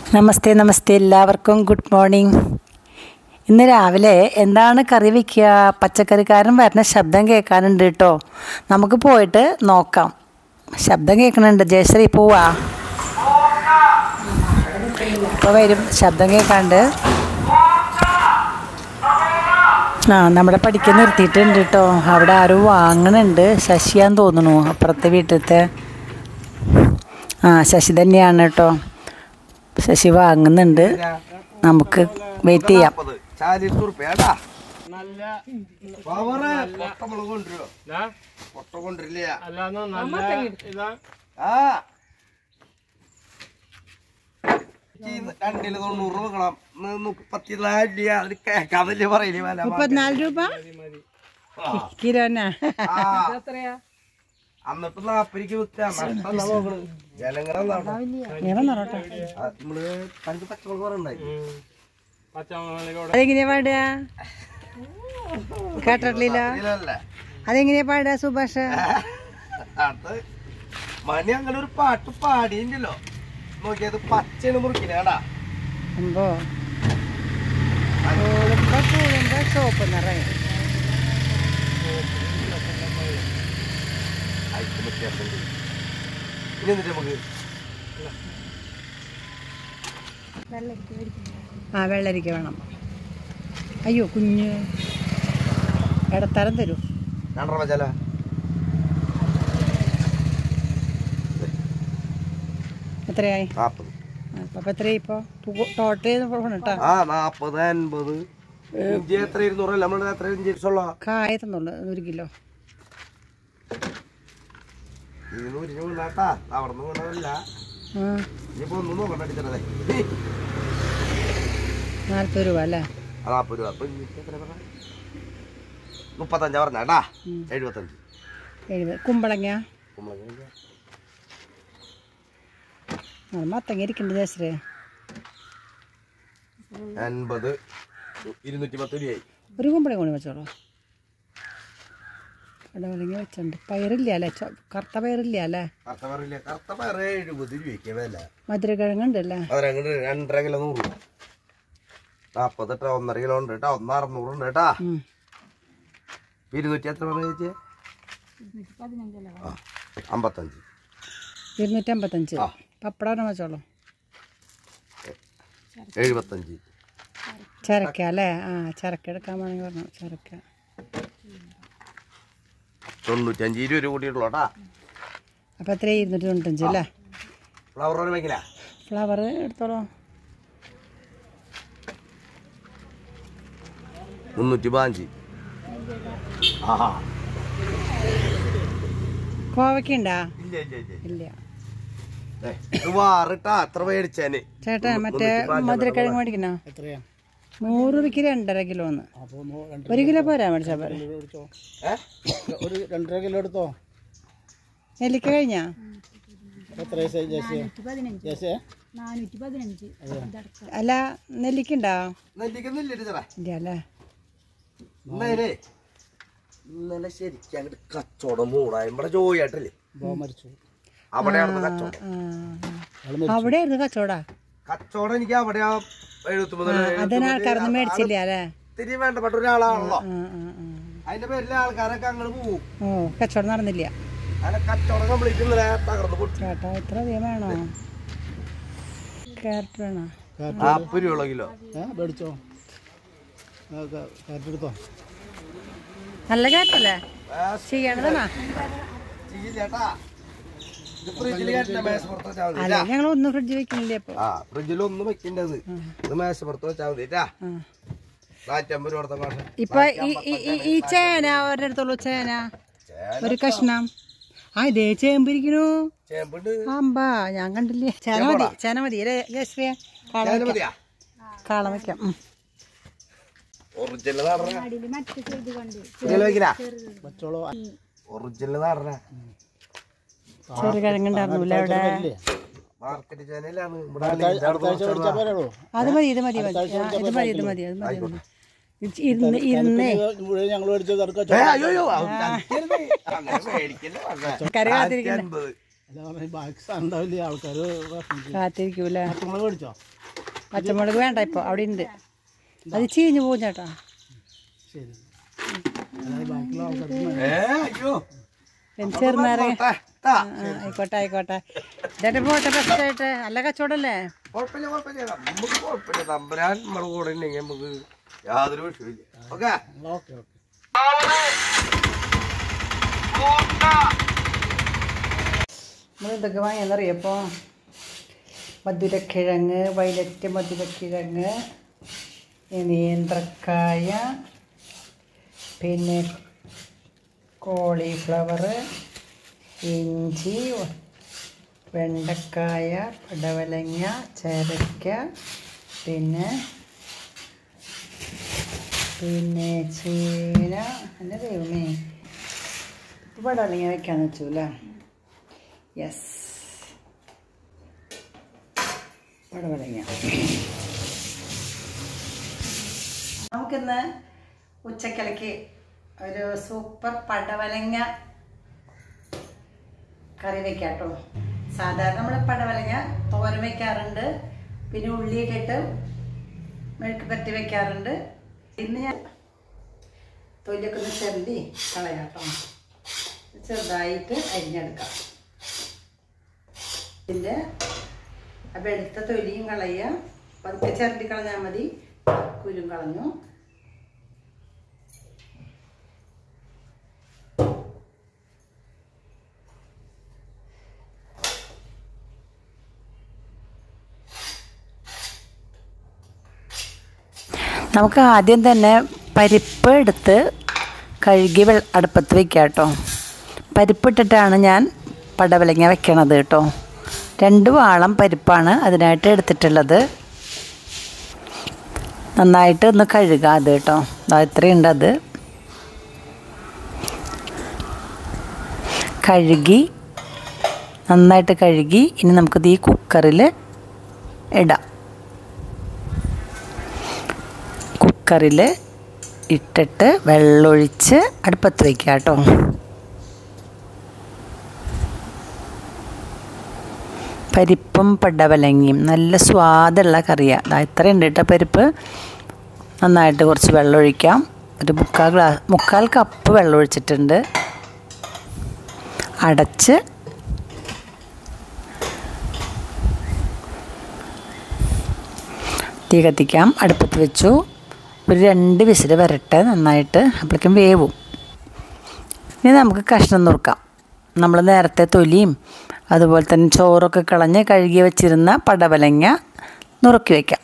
നമസ്തേ നമസ്തേ എല്ലാവർക്കും good morning ഇന്ന് രാവിലെ എന്താണ് കറി വയ്ക്കുക പച്ചക്കറിക്കാരൻ വരുന്ന ശബ്ദം കേൾക്കാനുണ്ട് കേട്ടോ നമുക്ക് പോയിട്ട് നോക്കാം ശബ്ദം കേൾക്കണുണ്ട് ജയശ്രീ പോവാ ഇപ്പോൾ വരും ശബ്ദം കേൾക്കാണ്ട് ആ നമ്മുടെ പഠിക്കാൻ നിർത്തിയിട്ടുണ്ട് കേട്ടോ അവിടെ ആരോ വാങ്ങണുണ്ട് ശശിയാന്ന് തോന്നുന്നു അപ്പുറത്തെ വീട്ടിലത്തെ ആ ശശി തന്നെയാണ് കേട്ടോ ശശി വാങ്ങുന്നുണ്ട് നമുക്ക് വെയിറ്റ് ചെയ്യാം നാപ്പത്. ചാലിസ് ഉറുപ്പ്യാടാ. പവറ് പൊട്ട മുളക് കൊണ്ടുവരുവോ? പൊട്ട കൊണ്ടുവരില്ല. ആ. ഈ രണ്ടില് തൊണ്ണൂറ് രൂപ വെക്കണം. ഇന്ന് മുപ്പത്തിനാല് രൂപ. അതിന് കേക്കാതല്ലേ പറയല് വില. മുപ്പത്തിനാല് രൂപ കിലോനാ ആ. അന്നിട്ട് നാപ്പതിക്ക് വിൽക്കാം നഷ്ടം എന്നാ നോക്കണത്. ജനങ്ങളെ നഷ്ടം. ആ, നമ്മള് പണ്ട് പച്ചമുളക് പറയണ്ടായി അതെങ്ങനെയാ പാടുക കേട്ടിട്ടില്ല ഇതിലല്ലേ അതെങ്ങനെയാ പാടുക സുഭാഷ് അത് മണി അങ്ങനെ ഒരു പാട്ട് പാടിയില്ലല്ലോ നോക്കിയത് പച്ചയാണ് മുറിക്കില്ല കേടാ അമ്പോ കൂടുമ്പോ കൂടുമ്പോ സോപ്പ് നിറയും അയക്ക് വ്യത്യാസമുണ്ട് ഇനി എന്നിട്ട് നമുക്ക് ആ വെള്ളരിക്ക വേണം അയ്യോ കുഞ്ഞ് ഇടത്തരം തരൂ രണ്ടര മച്ചാല എത്രയായി നാപ്പത് അപ്പൊ എത്രയായി ഇപ്പൊ ടോട്ടൽ ചെയ്ത് പോകണം കേട്ടോ ആ നാപ്പത് അൻപത് ഇഞ്ചി എത്ര ഇരുന്നൂറല്ല നമ്മുടെ എത്ര ഇഞ്ചി ഉള്ള കായ തന്നുള്ളൂ ഒരു കിലോ ഇരുന്നൂറ് രൂപ ഉണ്ടാട്ടാ അവിടെ നിന്ന് വീണതല്ല ആ ഇനിയിപ്പോ ഒന്നും നോക്കണ്ട അടിച്ചതേ നാൽപ്പത് രൂപ അല്ലേ ആ നാപ്പത് രൂപ അപ്പൊ ഇഞ്ചിക്ക് എത്ര പറഞ്ഞ മുപ്പത്തഞ്ചാ പറഞ്ഞാട്ടാ എഴുപത്തഞ്ച് എഴുപത് കുമ്പളങ്ങ കുമ്പളങ്ങ അത് മത്തങ്ങ ഇരിക്കണ്ട ജയശ്രീ അൻപത് ഇരുന്നൂറ്റി പത്ത് രൂപയായി ഒരു കുമ്പളങ്ങ കൊണ്ട് വെച്ചോളൂ കടവലങ്ങ വെച്ചിട്ടുണ്ട് പയറില്ല അല്ലേ ചൊ- കറുത്ത പയറില്ല അല്ലേ കറുത്ത പറയില്ല കറുത്ത പയറ് എഴുപത് രൂപയ്ക്ക് വില മധുരക്കിഴങ്ങുണ്ട് അല്ലേ അതിനങ്ങോട്ട് രണ്ടര കിലോ നൂറ് രൂപ നാപ്പത് കേട്ടോ ഒന്നര കിലോ ഉണ്ട് കേട്ടോ ഒന്ന് അറുന്നൂറ് ഉണ്ട് കേട്ടാ ഉം. ഇരുന്നൂറ്റി എത്ര പറഞ്ഞു ചേച്ചി ആ അമ്പത്തഞ്ച് ഇരുന്നൂറ്റമ്പത്തഞ്ച് ആ. പപ്പടം വെച്ചോളൂ എഴുപത്തഞ്ച് ചിരക്ക അല്ലേ ആ ചിരക്ക എടുക്കാൻ വേണമെങ്കിൽ പറഞ്ഞു ചിരക്ക തൊണ്ണൂറ്റഞ്ച് ഇരുപത് രൂപ കൂട്ടിയിട്ടുള്ളൂ കേട്ടാ അപ്പോൾ എത്ര ഇരുന്നൂറ്റി തൊണ്ണൂറ്റഞ്ച് അല്ലേ ഫ്ലവർ ഓൺ വെക്കില്ല ഫ്ലവർ എടുത്തോളൂ മുന്നൂറ്റി പതിനഞ്ച് ആഹാ കോവയ്ക്ക ഉണ്ടാ ഇല്ല ഇല്ല ഇല്ല ഇല്ല ഏ, ഇത് വാറിട്ടാ അത്ര മേടിച്ചേന് ചേട്ടാ മറ്റേ മധുരക്കിഴങ്ങ് മേടിക്കണോ നൂറ് രൂപയ്ക്ക് രണ്ടര കിലോ ഒന്ന് ഒരു കിലോ പോരാ മേടിച്ചാ പോരെ ഏ ഒരു രണ്ടര കിലോ എടുത്തോ നെല്ലിക്ക കഴിഞ്ഞാ എത്ര ജേസേ അല്ല നെല്ലിക്ക ഉണ്ടോ നെല്ലിക്കുന്നില്ല ചേട്ടാ ഇല്ല അല്ലേ ഇന്നലെ ഇന്നലെ ശരിക്കും അങ്ങോട്ട് കച്ചവടം മൂടായി ഇവിടെ ജോയിട്ടല്ലേ ബോ മരിച്ചു അവിടെയാണ് കച്ചവടം ആ അവിടെ ആയിരുന്നു കച്ചവടാ കച്ചവടം എനിക്ക് അവിടെ ആ എഴുപത്തി മുതൽ അതിന് ആൾക്കാരൊന്നും മേടിച്ചില്ല അല്ലേ ഇത്തിരി വേണ്ടപ്പെട്ട ഒരാളാണല്ലോ ആ ആ ആ അതിന്റെ പേരിലെ ആൾക്കാരൊക്കെ അങ്ങോട്ട് പോകും ഓ കച്ചവടം നടന്നില്ല അങ്ങനെ കച്ചവടം കംപ്ലീറ്റ് ഇന്നലെ തകർന്നു പൊട്ടി ചേട്ടാ ഇത്ര അധികം വേണോ ക്യാരറ്റ് വേണോ നാൽപ്പത് രൂപ കിലോ ഏ മേടിച്ചോ കാറ്റ് എടുത്തോ നല്ല ക്യാരറ്റ് അല്ലേ ചെയ്യണതാ ചേട്ടാ ഇത് ഫ്രിഡ്ജിൽ കയറ്റില്ല മേശപ്പുറത്ത് വെച്ചാൽ മതി അല്ല ഞങ്ങൾ ഒന്നും ഫ്രിഡ്ജ് വെക്കുന്നില്ല ഇപ്പൊ ആ ഫ്രിഡ്ജിൽ ഒന്നും വെക്കേണ്ടത് ഇത് മേശപ്പുറത്ത് വെച്ചാൽ മതി ട്ടാ. ആ. നാറ്റമ്പത് രൂപ കൊടുത്ത മാസം ഇപ്പൊ ഈ ഈ- ഈ- ഈ ചേന അവരുടെ അടുത്തുള്ളൂ ചേന ഒരു കഷ്ണം ആ ഇതേ ചേമ്പിരിക്കണു ചേമ്പുണ്ട് ആമ്പാ ഞാൻ കണ്ടില്ലേ ചേന മതി ചേന മതി അല്ലേ ജയശ്രീ കാളം ചേന വെക്കാം മതിയാ കാളം വെക്കാം ഉം. ഒറിജിനൽ നടന വെച്ചോളൂ ഒറിജിനൽ നടന ചെറു കിഴങ്ങുണ്ടായിരുന്നില്ല അവിടെ മാർക്കറ്റ് ചാനലാണ് ഇവിടെ അടുത്ത ആഴ്ച മേടിച്ചാൽ പോരാളൂ അത് മതി ഇത് മതി മതി ആ, ഇത് മതി ഇത് മതി അത് മതി അത് മതി. ഇത് ഇരുന്ന് ഇരുന്നേ മുഴുവൻ ഞങ്ങൾ മേടിച്ചത് അടുക്ക ഏ, അയ്യോ അയ്യോ അത് കളിക്കരുത്. അങ്ങനെ മേടിക്കല്ലേ പറഞ്ഞെ. കറി കാത്തിരിക്കുന്നു അൻപത്. അല്ല പറഞ്ഞ ബാക്കി സാധനം ഉണ്ടാവില്ല ആൾക്കാർ കാത്തിരിക്കൂല നിങ്ങൾ മേടിച്ചോ പച്ചമുളക് വേണ്ട ഇപ്പോൾ അവിടെ ഉണ്ട് അത് ചീഞ്ഞു പോകും ചേട്ടാ ശരി അതായത് ബാക്കിയുള്ള ആൾക്കാർക്ക് ഏ അയ്യോ പിന്നെ ചെറുനാരങ്ങ പോട്ടെ, ട്ടാ. ആ, ആയിക്കോട്ടെ ആയിക്കോട്ടെ ചേട്ടൻ പോട്ടെ ബെസ്റ്റായിട്ട് നല്ല കച്ചവടമല്ലേ കുഴപ്പമില്ല കുഴപ്പമില്ല നമുക്ക് കുഴപ്പമില്ല തമ്പുരാൻ നമ്മുടെ കൂടെ ഉണ്ടെങ്കിൽ നമുക്ക് യാതൊരു വിഷയമില്ല ഓക്കെ ഓക്കെ ഓക്കെ നമ്മൾ എന്തൊക്കെ വാങ്ങിയെന്നറിയപ്പോൾ മധുരക്കിഴങ്ങ് വയലറ്റ് മധുരക്കിഴങ്ങ് നേന്ത്രക്കായ പിന്നെ കോളിഫ്ലവർ ഇഞ്ചി വെണ്ടക്കായ പടവലങ്ങ ചേരക്ക പിന്നെ പിന്നെ ചീന എൻ്റെ ദൈവമേ പടവലങ്ങ വെക്കാന്ന് വെച്ചു അല്ലേ യെസ് പടവലങ്ങ നമുക്കിന്ന് ഉച്ചക്കലക്ക് ഒരു സൂപ്പർ പടവലങ്ങ കറി വെക്കാം കേട്ടോ സാധാരണ നമ്മൾ പടവലങ്ങ തോരൻ വെക്കാറുണ്ട് പിന്നെ ഉള്ളി ഇട്ടിട്ട് മെഴുക്ക് പറ്റി വെക്കാറുണ്ട് ഇന്ന് ഞാൻ തൊലിയൊക്കെ ഒന്ന് ചെറുതി കളയാം കേട്ടോ ചെറുതായിട്ട് അരിഞ്ഞെടുക്കാം ഇതിൻ്റെ ആ വെളുത്ത തൊലിയും കളയുക പതുക്കെ ചിരണ്ടി കളഞ്ഞാൽ മതി കുരും കളഞ്ഞു നമുക്ക് ആദ്യം തന്നെ പരിപ്പ് എടുത്ത് കഴുകി വെള്ള അടുപ്പത്ത് വെക്കാം കേട്ടോ പരിപ്പിട്ടിട്ടാണ് ഞാൻ പടവലങ്ങ വെക്കണത് കേട്ടോ രണ്ട് വാളം പരിപ്പാണ് അതിനായിട്ട് എടുത്തിട്ടുള്ളത് നന്നായിട്ട് ഒന്ന് കഴുകാം അത് കേട്ടോ ദാ ഇത്രയുണ്ട് അത് കഴുകി നന്നായിട്ട് കഴുകി ഇനി നമുക്കിത് ഈ കുക്കറിൽ ഇടാം കുക്കറിൽ ഇട്ടിട്ട് വെള്ളമൊഴിച്ച് അടുപ്പത്ത് വയ്ക്കുക കേട്ടോ പരിപ്പും പടവലങ്ങയും നല്ല സ്വാദുള്ള കറിയാണ് അതാ ഇത്രയുണ്ട് കേട്ടോ പരിപ്പ് നന്നായിട്ട് കുറച്ച് വെള്ളം ഒഴിക്കാം ഒരു മുക്കാൽ ഗ്ലാസ് മുക്കാൽ കപ്പ് വെള്ളം ഒഴിച്ചിട്ടുണ്ട് അടച്ച് തീ കത്തിക്കാം അടുപ്പത്ത് വെച്ചു ഒരു രണ്ട് വിസിൽ വരട്ടെ നന്നായിട്ട് അപ്പോഴേക്കും വേവും ഇനി നമുക്ക് കഷ്ണം നുറുക്കാം നമ്മൾ നേരത്തെ തൊലിയും അതുപോലെ തന്നെ ചോറൊക്കെ കളഞ്ഞ് കഴുകി വെച്ചിരുന്ന പടവലങ്ങ നുറുക്കി വയ്ക്കാം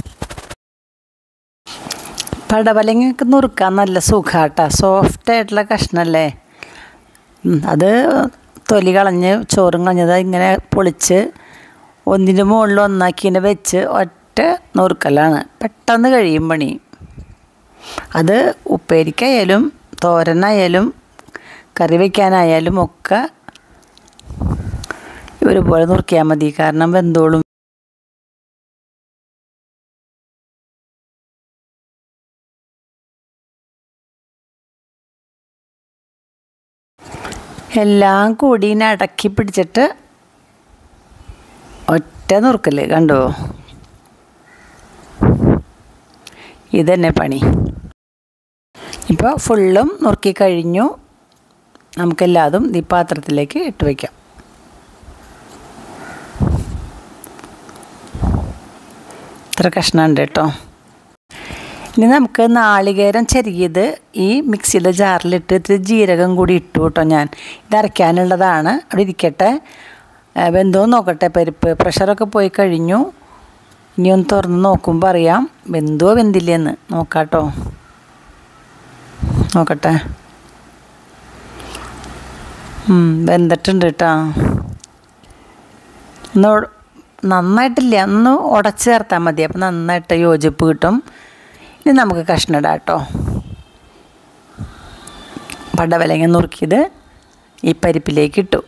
പടവലങ്ങയൊക്കെ നുറുക്കാൻ നല്ല സുഖാട്ടാ സോഫ്റ്റ് ആയിട്ടുള്ള കഷ്ണമല്ലേ ഉം, അത് തൊലി കളഞ്ഞ് ചോറും കളഞ്ഞത് ഇങ്ങനെ പൊളിച്ച് ഒന്നിൻ്റെ മുകളിൽ ഒന്നാക്കി ഇങ്ങനെ വെച്ച് ഒറ്റ നുറുക്കലാണ് പെട്ടെന്ന് കഴിയും പണി അത് ഉപ്പേരിക്കായാലും തോരനായാലും കറി വയ്ക്കാനായാലും ഒക്കെ ഒരുപോലെ നുറുക്കിയാൽ മതി കാരണം വെന്തോളും എല്ലാം കൂടി ഇങ്ങനെ അടക്കി പിടിച്ചിട്ട് ഒറ്റ നുറുക്കല് കണ്ടോ ഇതന്നെ പണി ഇപ്പോൾ ഫുള്ളും നുറുക്കി കഴിഞ്ഞു നമുക്കെല്ലാതും ഈ പാത്രത്തിലേക്ക് ഇട്ട് വയ്ക്കാം ഇത്ര കഷ്ണമുണ്ട് കേട്ടോ ഇനി നമുക്ക് നാളികേരം ചെരുകിയത് ഈ മിക്സിയുടെ ജാറിലിട്ട് ഇത്തിരി ജീരകം കൂടി ഇട്ടു കേട്ടോ ഞാൻ ഇത് അരയ്ക്കാനുള്ളതാണ് അവിടെ ഇരിക്കട്ടെ ഏ, വെന്തോ നോക്കട്ടെ പരിപ്പ് പ്രഷറൊക്കെ പോയി കഴിഞ്ഞു ഇനി ഒന്ന് തുറന്ന് നോക്കുമ്പോൾ അറിയാം വെന്തോ വെന്തില്ലെന്ന് നോക്കാട്ടോ നോക്കട്ടെ ഉം, വെന്തിട്ടുണ്ട് കേട്ടോ ഒന്ന് ഉട- നന്നായിട്ടില്ല ഒന്ന് ഉടച്ച് ചേർത്താൽ മതി അപ്പം നന്നായിട്ട് യോജിപ്പ് കിട്ടും ഇനി നമുക്ക് കഷ്ണം ഇടാം കേട്ടോ പടവലങ്ങ നുറുക്കിയത് ഈ പരിപ്പിലേക്ക് ഇട്ടു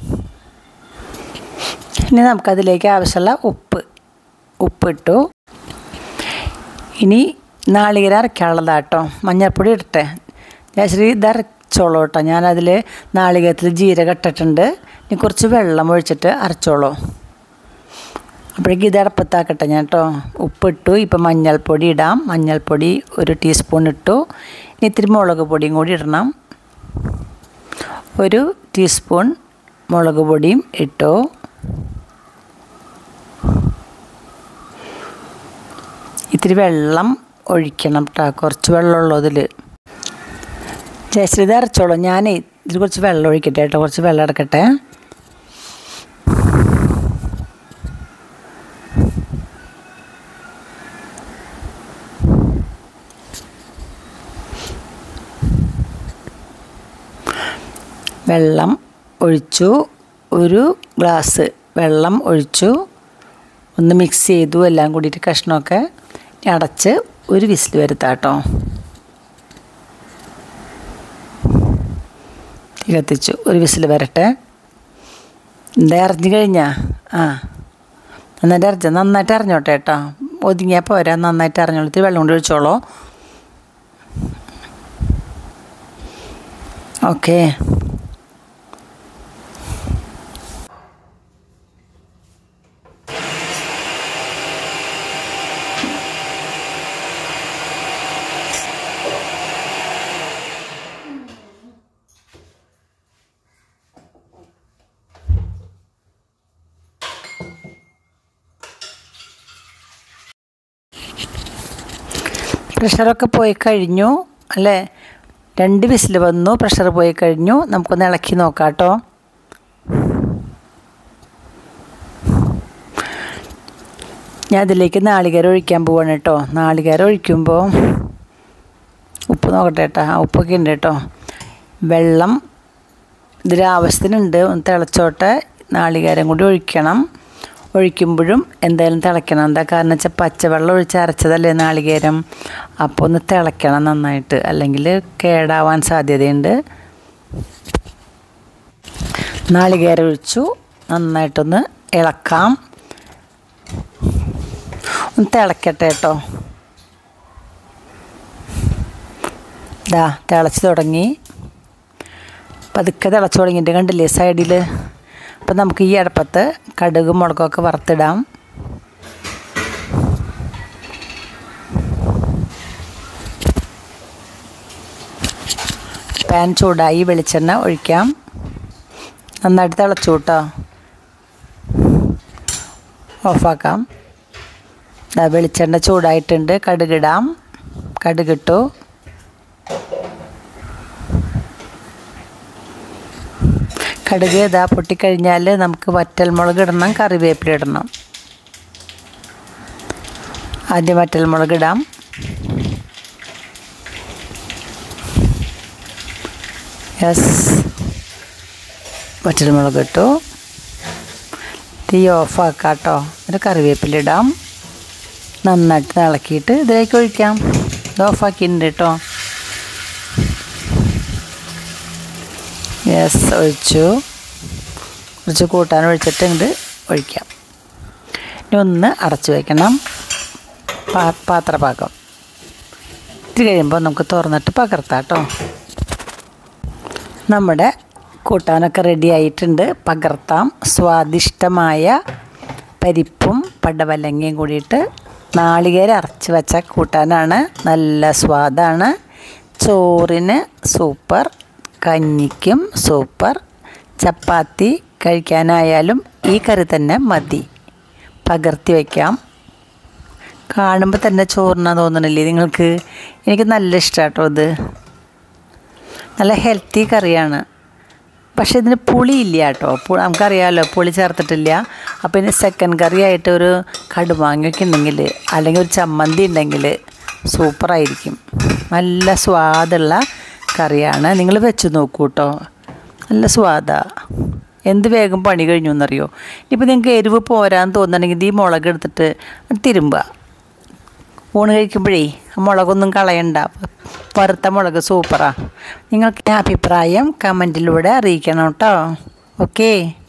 ഇനി നമുക്കതിലേക്ക് ആവശ്യമുള്ള ഉപ്പ് ഉപ്പിട്ടു ഇനി നാളികേരം അരയ്ക്കാനുള്ളതാട്ടോ മഞ്ഞൾപ്പൊടി ഇടട്ടെ ജയശ്രീ ഇത് അരച്ചോളൂ കേട്ടോ ഞാനതിൽ നാളികേരത്തിൽ ജീരകം ഇട്ടിട്ടുണ്ട് ഇനി കുറച്ച് വെള്ളം ഒഴിച്ചിട്ട് അരച്ചോളൂ അപ്പോഴേക്കും ഇത് അടപ്പത്താക്കട്ടെ ഞാൻ കേട്ടോ ഉപ്പിട്ടു ഇപ്പം മഞ്ഞൾപ്പൊടി ഇടാം മഞ്ഞൾപ്പൊടി ഒരു ടീസ്പൂൺ ഇട്ടു ഇനി ഇത്തിരി മുളക് പൊടിയും കൂടി ഇടണം ഒരു ടീസ്പൂൺ മുളക് പൊടിയും ഇട്ടു ഇത്തിരി വെള്ളം ഒഴിക്കണം കേട്ടോ കുറച്ച് വെള്ളമുള്ളൂ അതിൽ ചേച്ചി ഇത് അരച്ചോളൂ ഞാൻ ഇതിൽ കുറച്ച് വെള്ളം ഒഴിക്കട്ടെ കേട്ടോ കുറച്ച് വെള്ളം എടുക്കട്ടെ വെള്ളം ഒഴിച്ചു ഒരു ഗ്ലാസ് വെള്ളം ഒഴിച്ചു ഒന്ന് മിക്സ് ചെയ്തു എല്ലാം കൂടിയിട്ട് കഷ്ണമൊക്കെ ഇനി അടച്ച് ഒരു വിസിൽ വരുത്താം കേട്ടോ തീ കത്തിച്ചു ഒരു വിസിൽ വരട്ടെ എന്താ അറിഞ്ഞു കഴിഞ്ഞാ ആ നന്നായിട്ട് അറിഞ്ഞ നന്നായിട്ട് അറിഞ്ഞോട്ടെ കേട്ടോ ഒതുങ്ങിയാൽ പോരാ നന്നായിട്ട് അറിഞ്ഞോളൂ ഇത്തിരി വെള്ളം കൊണ്ട് ഒഴിച്ചോളൂ ഓക്കേ പ്രഷറൊക്കെ പോയി കഴിഞ്ഞു അല്ലേ രണ്ട് വിസിൽ വന്നു പ്രഷർ പോയി കഴിഞ്ഞു നമുക്കൊന്ന് ഇളക്കി നോക്കാം കേട്ടോ ഞാൻ അതിലേക്ക് നാളികേരം ഒഴിക്കാൻ പോവാണ് കേട്ടോ നാളികേരം ഒഴിക്കുമ്പോൾ ഉപ്പ് നോക്കട്ടെ കേട്ടോ ആ ഉപ്പൊക്കെ ഉണ്ട് കേട്ടോ വെള്ളം ഇതിൽ ആവശ്യത്തിനുണ്ട് ഒന്ന് തിളച്ചോട്ടെ നാളികേരം കൂടി ഒഴിക്കണം ഒഴിക്കുമ്പോഴും എന്തായാലും തിളയ്ക്കണം എന്താ കാരണം വെച്ചാൽ പച്ചവെള്ളം ഒഴിച്ച് അരച്ചതല്ലേ നാളികേരം അപ്പോൾ ഒന്ന് തിളയ്ക്കണം നന്നായിട്ട് അല്ലെങ്കിൽ കേടാവാൻ സാധ്യതയുണ്ട് നാളികേരം ഒഴിച്ചു നന്നായിട്ടൊന്ന് ഇളക്കാം ഒന്ന് തിളക്കട്ടെ കേട്ടോ ഇതാ തിളച്ച് തുടങ്ങി പതുക്കെ തിളച്ച് തുടങ്ങിയിട്ട് കണ്ടില്ലേ സൈഡിൽ അപ്പം നമുക്ക് ഈ അടുപ്പത്ത് കടുകും മുളകൊക്കെ വറുത്തിടാം പാൻ ചൂടായി വെളിച്ചെണ്ണ ഒഴിക്കാം നന്നായിട്ട് തിളച്ചു കേട്ടോ ഓഫാക്കാം ദാ വെളിച്ചെണ്ണ ചൂടായിട്ടുണ്ട് കടുകിടാം കടുകിട്ടു കടുക് ഇതാ പൊട്ടിക്കഴിഞ്ഞാൽ നമുക്ക് വറ്റൽമുളക് ഇടണം കറിവേപ്പില ഇടണം ആദ്യം വറ്റൽമുളക് ഇടാം യെസ് വറ്റൽമുളക് ഇട്ടു തീ ഓഫാക്കാം കേട്ടോ ഒരു കറിവേപ്പില ഇടാം നന്നായിട്ട് ഇളക്കിയിട്ട് ഇതിലേക്ക് ഒഴിക്കാം ഇത് ഓഫാക്കിയിട്ടുണ്ട് കേട്ടോ യെസ് ഒഴിച്ചു കുറച്ച് കൂട്ടാൻ ഒഴിച്ചിട്ടുണ്ട് ഒഴിക്കാം ഇനി ഒന്ന് അടച്ചു വയ്ക്കണം പാ പാത്രപാകം ഇത് കഴിയുമ്പോൾ നമുക്ക് തുറന്നിട്ട് പകർത്താം കേട്ടോ നമ്മുടെ കൂട്ടാനൊക്കെ റെഡി ആയിട്ടുണ്ട് പകർത്താം സ്വാദിഷ്ടമായ പരിപ്പും പടവലങ്ങയും കൂടിയിട്ട് നാളികേരം അരച്ച് വെച്ച കൂട്ടാനാണ് നല്ല സ്വാദാണ് ചോറിന് സൂപ്പർ കഞ്ഞിക്കും സൂപ്പർ ചപ്പാത്തി കഴിക്കാനായാലും ഈ കറി തന്നെ മതി പകർത്തി വയ്ക്കാം കാണുമ്പോൾ തന്നെ ചോറിനാ തോന്നണില്ലേ നിങ്ങൾക്ക് എനിക്ക് നല്ല ഇഷ്ടമാട്ടോ ഇത് നല്ല ഹെൽത്തി കറിയാണ് പക്ഷേ ഇതിന് പുളിയില്ല കേട്ടോ പു നമുക്കറിയാമല്ലോ പുളി ചേർത്തിട്ടില്ല അപ്പോൾ ഇനി സെക്കൻഡ് കറി ആയിട്ട് ഒരു കടുമാങ്ങയൊക്കെ ഉണ്ടെങ്കിൽ അല്ലെങ്കിൽ ഒരു ചമ്മന്തി ഉണ്ടെങ്കിൽ സൂപ്പറായിരിക്കും നല്ല സ്വാദുള്ള കറിയാണ് നിങ്ങൾ വെച്ച് നോക്കൂ കേട്ടോ നല്ല സ്വാദാണ് എന്ത് വേഗം പണി കഴിഞ്ഞു എന്നറിയോ ഇനിയിപ്പോൾ നിങ്ങൾക്ക് എരിവ് പോരാന്ന് തോന്നുന്നുണ്ടെങ്കിൽ ഈ മുളക് എടുത്തിട്ട് തിരുമ്പുക ഊണ് കഴിക്കുമ്പോഴേ ആ മുളകൊന്നും കളയണ്ട വറുത്ത മുളക് സൂപ്പറാണ് നിങ്ങൾക്ക് അഭിപ്രായം കമൻറ്റിലൂടെ അറിയിക്കണം കേട്ടോ ഓക്കേ